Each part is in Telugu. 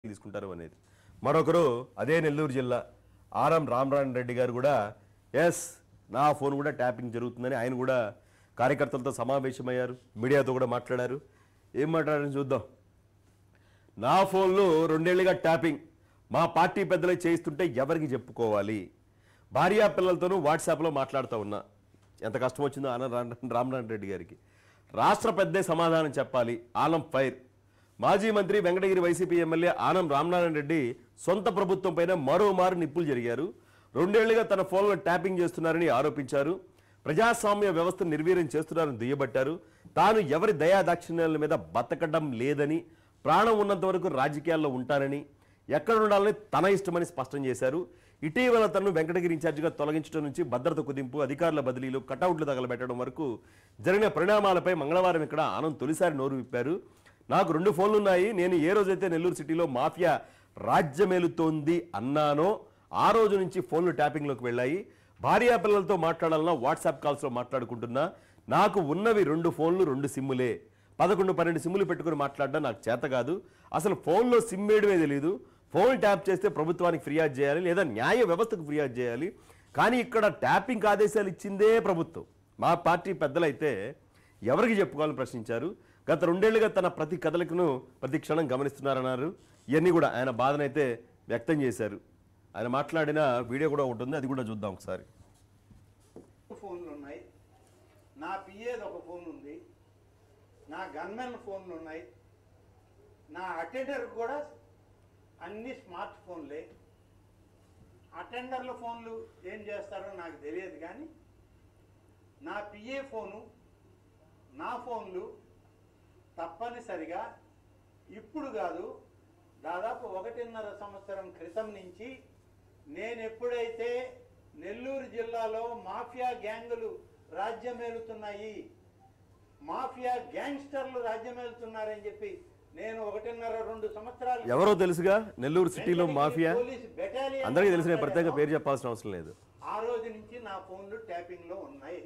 తీసుకుంటారు అనేది మరొకరు అదే నెల్లూరు జిల్లా ఆర్ఎం రామరాయణ రెడ్డి గారు కూడా ఎస్ నా ఫోన్ కూడా ట్యాపింగ్ జరుగుతుందని ఆయన కూడా కార్యకర్తలతో సమావేశమయ్యారు మీడియాతో కూడా మాట్లాడారు ఏం మాట్లాడారని చూద్దాం నా ఫోన్లో రెండేళ్లుగా ట్యాపింగ్ మా పార్టీ పెద్దలే చేయిస్తుంటే ఎవరికి చెప్పుకోవాలి భార్యా పిల్లలతోనూ వాట్సాప్లో మాట్లాడుతూ ఉన్నా ఎంత కష్టం వచ్చిందో ఆన రామనారాయణ రెడ్డి గారికి రాష్ట్ర పెద్దే సమాధానం చెప్పాలి ఆలం ఫైర్ మాజీ మంత్రి వెంకటగిరి వైసీపీ ఎమ్మెల్యే ఆనం రామనారాయణ రెడ్డి సొంత ప్రభుత్వం పైన మరోమారు నిప్పులు జరిగారు రెండేళ్లుగా తన ఫోన్లో ట్యాపింగ్ చేస్తున్నారని ఆరోపించారు ప్రజాస్వామ్య వ్యవస్థను నిర్వీర్యం చేస్తున్నారని దుయ్యబట్టారు తాను ఎవరి దయాదాక్షిణ్యాల మీద బతకడం లేదని ప్రాణం ఉన్నంత వరకు రాజకీయాల్లో ఉంటానని ఎక్కడ ఉండాలని తన ఇష్టమని స్పష్టం చేశారు ఇటీవల తనను వెంకటగిరి ఇన్ఛార్జిగా తొలగించడం నుంచి భద్రత కుదింపు అధికారుల బదిలీలు కటౌట్లు తగలబెట్టడం వరకు జరిగిన పరిణామాలపై మంగళవారం ఇక్కడ ఆనంద్ తొలిసారి నోరు విప్పారు నాకు రెండు ఫోన్లు ఉన్నాయి నేను ఏ రోజైతే నెల్లూరు సిటీలో మాఫియా రాజ్యమేలుతోంది అన్నానో ఆ రోజు నుంచి ఫోన్లు ట్యాపింగ్లోకి వెళ్ళాయి భార్యా పిల్లలతో మాట్లాడాలన్నా వాట్సాప్ కాల్స్లో మాట్లాడుకుంటున్నా నాకు ఉన్నవి రెండు ఫోన్లు రెండు సిమ్ములే పదకొండు పన్నెండు సిమ్ములు పెట్టుకుని మాట్లాడడం నాకు చేత కాదు అసలు ఫోన్లో సిమ్ వేయడమే తెలియదు ఫోన్ ట్యాప్ చేస్తే ప్రభుత్వానికి ఫిర్యాదు చేయాలి లేదా న్యాయ వ్యవస్థకు ఫిర్యాదు చేయాలి కానీ ఇక్కడ ట్యాపింగ్ ఆదేశాలు ఇచ్చిందే ప్రభుత్వం మా పార్టీ పెద్దలైతే ఎవరికి చెప్పుకోవాలని ప్రశ్నించారు గత రెండేళ్లుగా తన ప్రతి కథలకును ప్రతి క్షణం గమనిస్తున్నారన్నారు ఇవన్నీ కూడా ఆయన బాధనైతే వ్యక్తం చేశారు ఆయన మాట్లాడిన వీడియో కూడా ఉంటుంది అది కూడా చూద్దాం ఒకసారి ఫోన్లు ఉన్నాయి నా పిఏది ఒక ఫోన్ ఉంది నా గన్మెన్ ఫోన్లు ఉన్నాయి నా అటెండర్ కూడా అన్ని స్మార్ట్ ఫోన్లే అటెండర్ల ఫోన్లు ఏం చేస్తారో నాకు తెలియదు కానీ నా పిఏ ఫోను నా ఫోన్లు తప్పనిసరిగా ఇప్పుడు కాదు దాదాపు ఒకటిన్నర సంవత్సరం క్రితం నుంచి నేను ఎప్పుడైతే నెల్లూరు జిల్లాలో మాఫియా గ్యాంగులు రాజ్యమేలుతున్నాయి మాఫియా గ్యాంగ్స్టర్లు రాజ్యమేలుతున్నారని చెప్పి నేను ఒకటిన్నర రెండు సంవత్సరాలు ఎవరో తెలుసుగా నెల్లూరు సిటీలో మాఫియా పోలీస్ బెటాలియన్ అందరికీ తెలిసిన ప్రత్యేక పేరు చెప్పాల్సిన అవసరం లేదు ఆ రోజు నుంచి నా ఫోన్లు ట్యాపింగ్ లో ఉన్నాయి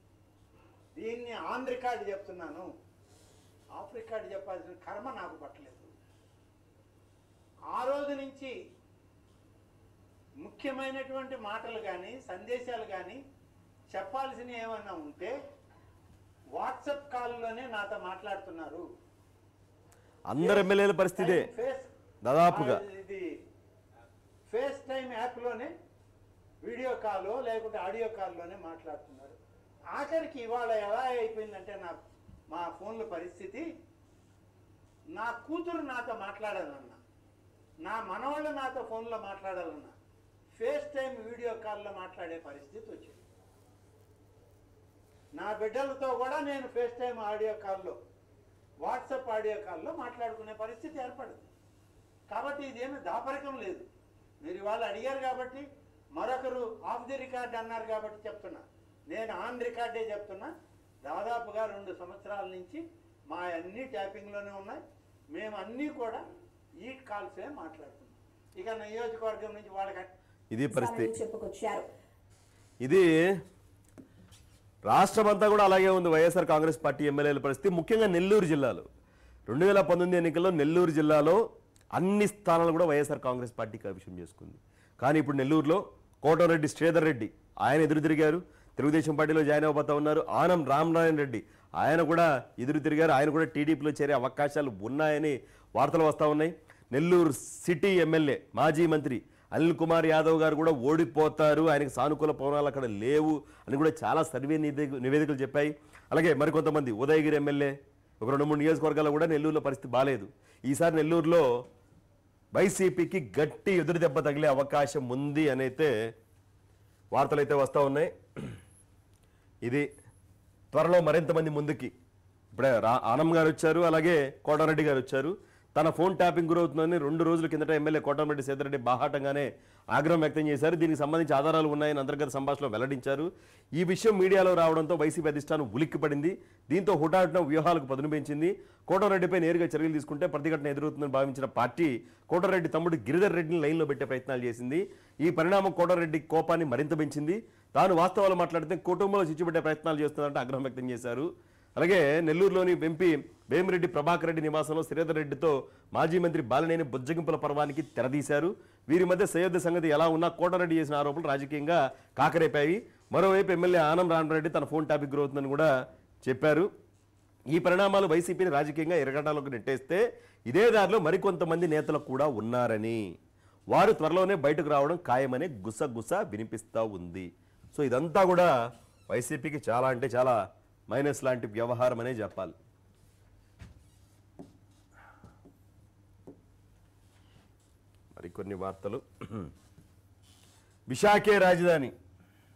దీన్ని ఆన్ రికార్డ్ చెప్తున్నాను ఆఫ్ రికార్డ్ చెప్పాల్సిన కర్మ నాకు పట్టలేదు ఆ రోజు నుంచి ముఖ్యమైనటువంటి మాటలు కానీ సందేశాలు కానీ చెప్పాల్సినవి ఏమన్నా ఉంటే వాట్సాప్ కాల్లోనే నాతో మాట్లాడుతున్నారు అందరు ఎమ్మెల్యేల పరిస్థితే ఫేస్ దాదాపుగా ఆ, ఇది ఫేస్ టైం యాప్లోనే వీడియో కాల్ లేకుంటే ఆడియో కాల్లోనే మాట్లాడుతున్నారు ఆఖరికి ఇవాళ ఎలా అయిపోయిందంటే నా మా ఫోన్ల పరిస్థితి నా కూతురు నాతో మాట్లాడాలన్నా నా మనవాళ్ళు నాతో ఫోన్లో మాట్లాడాలన్నా ఫేస్ టైం వీడియో కాల్లో మాట్లాడే పరిస్థితి వచ్చింది నా బిడ్డలతో కూడా నేను ఫేస్ టైం ఆడియో కాల్లో వాట్సాప్ ఆడియో కాల్లో మాట్లాడుకునే పరిస్థితి ఏర్పడింది కాబట్టి ఇదేమి దాపరికం లేదు మీరు ఇవాళ అడిగారు కాబట్టి మరొకరు ఆఫ్ ది రికార్డ్ అన్నారు కాబట్టి చెప్తున్నా నేను ఆన్ రికార్డే చెప్తున్నా దాదాపుగా రెండు సంవత్సరాల నుంచి మా అన్ని ట్యాపింగ్లోనే ఉన్నాయి మేము అన్నీ కూడా ఈ కాల్సే మాట్లాడుతున్నాం ఇక నియోజకవర్గం నుంచి వాళ్ళకి ఇది పరిస్థితి స్వామిని చెప్పుకొచ్చారు ఇది రాష్ట్రమంతా కూడా అలాగే ఉంది వైఎస్ఆర్ కాంగ్రెస్ పార్టీ ఎమ్మెల్యేల పరిస్థితి ముఖ్యంగా నెల్లూరు జిల్లాలో రెండు వేల పంతొమ్మిది ఎన్నికల్లో నెల్లూరు జిల్లాలో అన్ని స్థానాలు కూడా వైఎస్ఆర్ కాంగ్రెస్ పార్టీ కైవశం చేసుకుంది కానీ ఇప్పుడు నెల్లూరులో కోటరెడ్డి శ్రీధర్ రెడ్డి ఆయన ఎదురు తిరిగారు తెలుగుదేశం పార్టీలో జాయిన్ అవ్వబోతా ఉన్నారు ఆనం రామనారాయణ రెడ్డి ఆయన కూడా ఎదురు తిరిగారు ఆయన కూడా టీడీపీలో చేరే అవకాశాలు ఉన్నాయని వార్తలు వస్తూ ఉన్నాయి నెల్లూరు సిటీ ఎమ్మెల్యే మాజీ మంత్రి అనిల్ కుమార్ యాదవ్ గారు కూడా ఓడిపోతారు ఆయనకు సానుకూల పవనాలు అక్కడ లేవు అని కూడా చాలా సర్వే నివేదిక నివేదికలు చెప్పాయి అలాగే మరికొంతమంది ఉదయగిరి ఎమ్మెల్యే ఒక రెండు మూడు నియోజకవర్గాల్లో కూడా నెల్లూరులో పరిస్థితి బాగాలేదు ఈసారి నెల్లూరులో వైసీపీకి గట్టి ఎదురు దెబ్బ తగిలే అవకాశం ఉంది అని అయితే వార్తలు అయితే వస్తూ ఉన్నాయి ఇది త్వరలో మరింత మంది ముందుకి ఇప్పుడే రా ఆనం గారు వచ్చారు అలాగే కోటారెడ్డి గారు వచ్చారు తన ఫోన్ ట్యాపింగ్ గురవుతుందని రెండు రోజుల కిందట ఎమ్మెల్యే కోటారెడ్డి సేదరెడ్డి బాహాటంగానే ఆగ్రహం వ్యక్తం చేశారు దీనికి సంబంధించి ఆధారాలు ఉన్నాయని అంతర్గత సంభాషణలో వెల్లడించారు ఈ విషయం మీడియాలో రావడంతో వైసీపీ అధిష్టానం ఉలిక్కిపడింది దీంతో హుటాహుటిన వ్యూహాలకు పదును పెంచింది కోటారెడ్డిపై నేరుగా చర్యలు తీసుకుంటే ప్రతిఘటన ఎదురవుతుందని భావించిన పార్టీ కోటారెడ్డి తమ్ముడు గిరిధర్ రెడ్డిని లైన్లో పెట్టే ప్రయత్నాలు చేసింది ఈ పరిణామం కోటారెడ్డి కోపాన్ని మరింత పెంచింది తాను వాస్తవాలు మాట్లాడితే కుటుంబంలో చిచ్చుపెట్టే ప్రయత్నాలు చేస్తున్నారంటే ఆగ్రహం వ్యక్తం చేశారు అలాగే నెల్లూరులోని ఎంపీ వేమిరెడ్డి ప్రభాకర్ రెడ్డి నివాసంలో శ్రీధర్ రెడ్డితో మాజీ మంత్రి బాలినేని బుజ్జగింపుల పర్వానికి తెరదీశారు వీరి మధ్య సయోధ్య సంగతి ఎలా ఉన్నా కోటారెడ్డి చేసిన ఆరోపణలు రాజకీయంగా కాకరేపాయి మరోవైపు ఎమ్మెల్యే ఆనం రామరెడ్డి తన ఫోన్ టాపిక్ గురవుతుందని కూడా చెప్పారు ఈ పరిణామాలు వైసీపీని రాజకీయంగా ఎరగడాలోకి నెట్టేస్తే ఇదే దారిలో మరికొంతమంది నేతలు కూడా ఉన్నారని వారు త్వరలోనే బయటకు రావడం ఖాయమనే గుసగుస వినిపిస్తూ ఉంది సో ఇదంతా కూడా వైసీపీకి చాలా అంటే చాలా మైనస్ లాంటి వ్యవహారం అనే చెప్పాలి మరికొన్ని వార్తలు విశాఖే రాజధాని